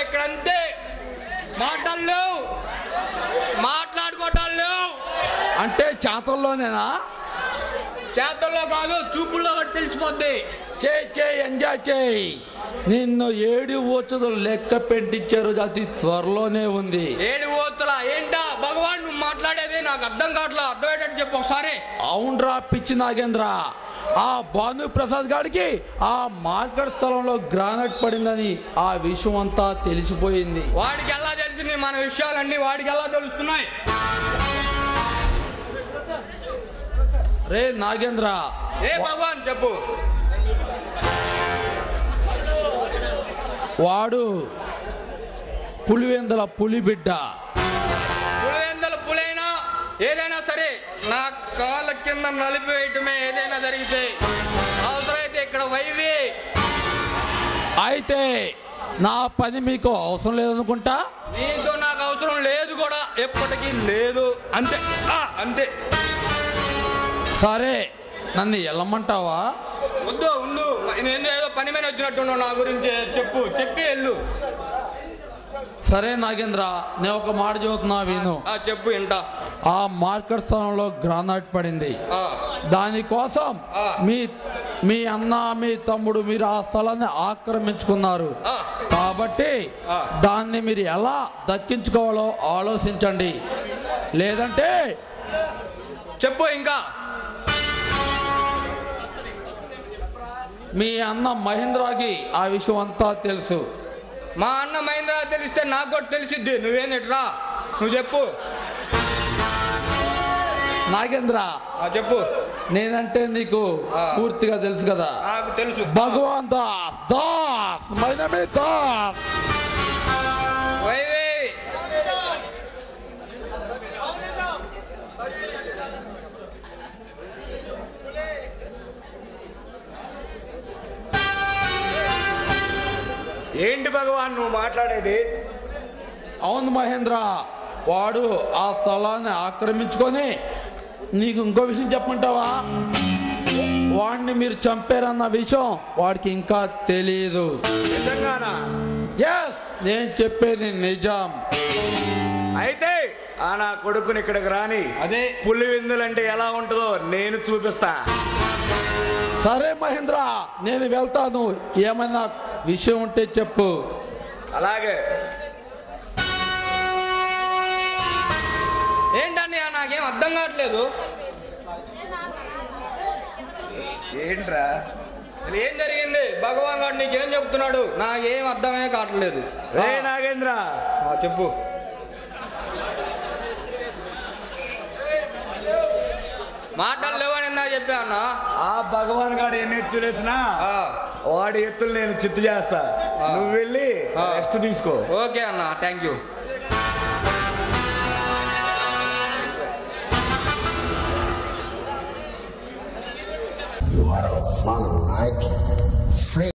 ఇక్కడ అంతే మాటలు లేవు మాట్లాడుకోవటాలు లేవు అంటే చేతల్లోనేనా చేతల్లో కాదు చూపుల్లో కూడా తెలిసిపోద్ది చేయి చేయి ఎంజాయ్ చేయి నిన్ను ఏడు ఊచదులు లెక్క పెట్టించారు అతి త్వరలోనే ఉంది ఏడు ఓతులా ఏంటా భగవాన్ నువ్వు మాట్లాడేది నాకు అర్థం కావట్లా అర్థమయ్యేటట్టు చెప్పు ఒకసారి అవునరా పిచ్చి నాగేంద్ర ఆ భాను ప్రసాద్ గారికి ఆ మార్కెట్ స్థలంలో గ్రానైట్ పడిందని ఆ విషయం అంతా తెలిసిపోయింది వాడికి ఎలా తెలిసింది మన విషయాలన్నీ వాడికి ఎలా తెలుస్తున్నాయి రే నాగేంద్ర ఏ భగవాన్ చెప్పు వాడు పులివెందల పులి బిడ్డ పులివెందల పులైనా ఏదైనా సరే నా కాళ్ళ కింద నలిపివేయటమే ఏదైనా జరిగితే అవసరమైతే ఇక్కడ వైవి అయితే నా పని మీకు అవసరం లేదనుకుంటా నీతో నాకు అవసరం లేదు కూడా ఎప్పటికీ లేదు అంతే ఆ, అంతే సరే నన్ను వెళ్ళమంటావా వద్దు ఉండు నేను ఏదో పని మీద వచ్చినట్టున్నావు నా గురించి చెప్పు చెప్పి వెళ్ళు సరే నాగేంద్ర నేను ఒక మాట చెబుతున్నా విను ఆ, చెప్పు ఇంట ఆ మార్కెట్ స్థలంలో గ్రానైట్ పడింది దానికోసం ఆ. మీ మీ అన్న మీ తమ్ముడు మీరు ఆ స్థలాన్ని ఆక్రమించుకున్నారు కాబట్టి ఆ. దాన్ని మీరు ఎలా దక్కించుకోవాలో ఆలోచించండి లేదంటే చెప్పు ఇంకా మీ అన్న మహేంద్రకి ఆ విషయం అంతా తెలుసు మా అన్న మహేంద్ర తెలిస్తే నాకు కూడా తెలిసిద్ది నువ్వేంటిరా నువ్వు చెప్పు నాగేంద్ర ఆ, చెప్పు నేనంటే నీకు ఆ. పూర్తిగా తెలుసు కదా నాకు తెలుసు Bhagwan Das Das my name is Das వైవి ఏంటి భగవాన్ నువ్వు మాట్లాడేది అవును మహేంద్ర వాడు ఆ స్థలాన్ని ఆక్రమించుకొని నీకు ఇంకో విషయం చెప్పమంటావా వాడిని మీరు చంపారన్న విషయం వాడికి ఇంకా తెలియదు నిజంగానా ఎస్ నేను చెప్పేది నిజం అయితే ఆ నా కొడుకుని ఇక్కడికి రాని అదే పులి విందులంటే ఎలా ఉంటుందో నేను చూపిస్తా సరే మహేంద్ర నేను వెళ్తాను ఏమైనా విషయం ఉంటే చెప్పు అలాగే ఏంటన్నయ్య నాకేం అర్థం కావట్లేదు ఏంట్రా అసలు ఏం జరిగింది భగవాన్ గారు నీకేం చెప్తున్నాడు నాకేం అర్థమే కావట్లేదు రే నాగేంద్ర ఆ, చెప్పు మాటలు లేవని ఇందా చెప్పా అన్న ఆ భగవాన్ గారు ఎన్ని ఎత్తులు వేసినా ఆ, వాడి ఎత్తులు నేను చిత్తు చేస్తా ఆ. నువ్వు వెళ్ళి ఆ. రెస్ట్ తీసుకో ఓకే అన్న thank you You are a fun night, free.